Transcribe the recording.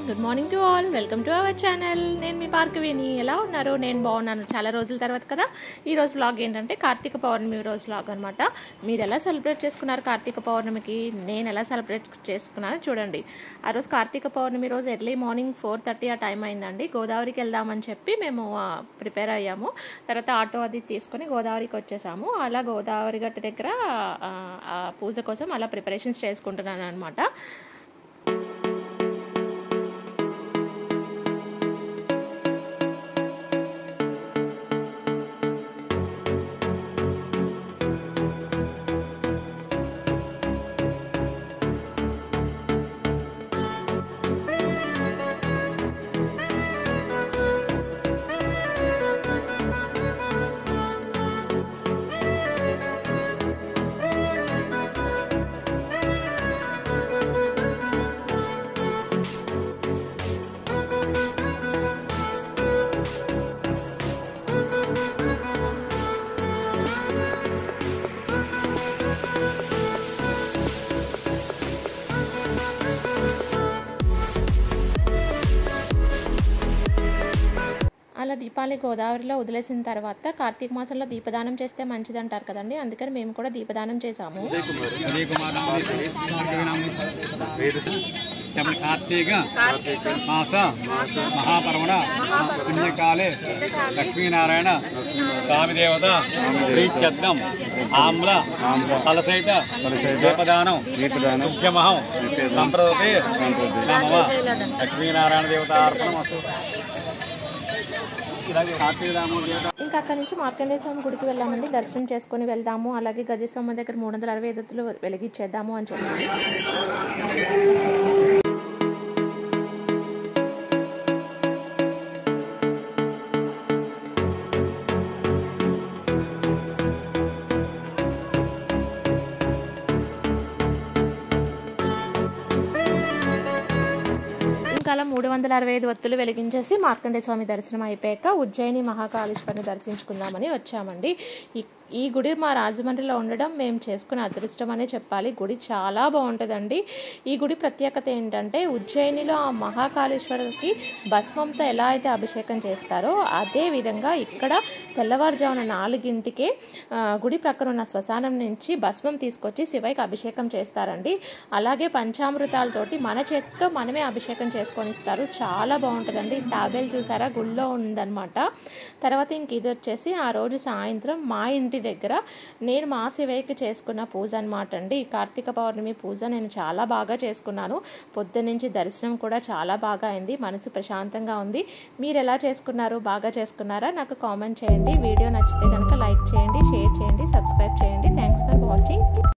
good morning to all welcome to our channel నేను మీ పార్కవిని ఎలా ఉన్నారు నేను బాగున్నాను చాలా రోజుల తర్వాత కదా ఈ రోజు వ్లాగ్ ఏంటంటే కార్తీక పౌర్ణమి రోజు వ్లాగ్ అనమాట మీరు ఎలా సెలబ్రేట్ చేసుకున్నారు కార్తీక పౌర్ణమికి నేను ఎలా సెలబ్రేట్ చేసుకున్నాను చూడండి ఆ రోజు కార్తీక పౌర్ణమి రోజు ఎర్లీ మార్నింగ్ ఫోర్ థర్టీ ఆ టైం అయిందండి గోదావరికి వెళ్దామని చెప్పి మేము ప్రిపేర్ అయ్యాము తర్వాత ఆటో అది తీసుకొని గోదావరికి వచ్చేసాము అలా గోదావరి గట్టు దగ్గర ఆ, ఆ పూజ కోసం అలా ప్రిపరేషన్స్ చేసుకుంటున్నాను అనమాట అలా దీపాలని గోదావరిలో వదిలేసిన తర్వాత కార్తీక మాసంలో దీపదానం చేస్తే మంచిది అంటారు కదండి అందుకని మేము కూడా దీపదానం చేసాము ఉదయ కుమార్ నామ భార్గవి నామ చెప్పండి కార్తీక మాస మహాపర్వణ పుణ్యకాలే లక్ష్మీనారాయణ స్వామిదేవత శ్రీచద్రం ఆమ్ల ఫలసహిత దీపదానం ముఖ్యమహం సంప్రదతే నమః లక్ష్మీనారాయణ దేవతార్పణం అస్తు ఇలాగే కార్తీక దామోదర ఇంకా అక్కడి నుంచి మార్కండేయ స్వామి గుడికి వెళ్ళామండి దర్శనం చేసుకొని వెళ్దాము అలాగే గజస్వామి దగ్గర మూడు వందల అరవై ఎదుతులు వెలిగించేద్దాము అని చెప్పి ఇంకా అలా మూడు వందల అరవై ఐదు వత్తులు వెలిగించేసి మార్కండేయ స్వామి దర్శనం అయిపోయాక ఉజ్జయిని మహాకాళేశ్వరిని దర్శించుకుందామని వచ్చామండి ఈ ఈ గుడి మా రాజమండ్రిలో ఉండడం మేము చేసుకున్న అదృష్టం అనే చెప్పాలి గుడి చాలా బాగుంటుందండి ఈ గుడి ప్రత్యేకత ఏంటంటే ఉజ్జయినిలో ఆ మహాకాళేశ్వరికి భస్మంతో ఎలా అయితే అభిషేకం చేస్తారో అదే విధంగా ఇక్కడ తెల్లవారుజామున నాలుగింటికే ఆ, గుడి ప్రక్కన ఉన్న శ్మశానం నుంచి భస్మం తీసుకొచ్చి శివయ్యకి అభిషేకం చేస్తారండి అలాగే పంచామృతాలతోటి మన చేతితో మనమే అభిషేకం చేసుకొని ఇస్తారు చాలా బాగుంటుందండి తాబేలు చూసారా గుళ్ళో ఉందన్నమాట తర్వాత ఇంక ఇది వచ్చేసి ఆ రోజు సాయంత్రం మా ఇంటి దగ్గర నేను మా శివయ్యకి చేసుకున్న పూజ అనమాట అండి ఈ కార్తీక పౌర్ణమి పూజ నేను చాలా బాగా చేసుకున్నాను పొద్దున్నుంచి దర్శనం కూడా చాలా బాగా అయింది మనసు ప్రశాంతంగా ఉంది మీరు ఎలా చేసుకున్నారు బాగా చేసుకున్నారా నాకు కామెంట్ చేయండి వీడియో నచ్చితే కనుక లైక్ చేయండి షేర్ చేయండి సబ్స్క్రైబ్ చేయండి థ్యాంక్స్ ఫర్ వాచింగ్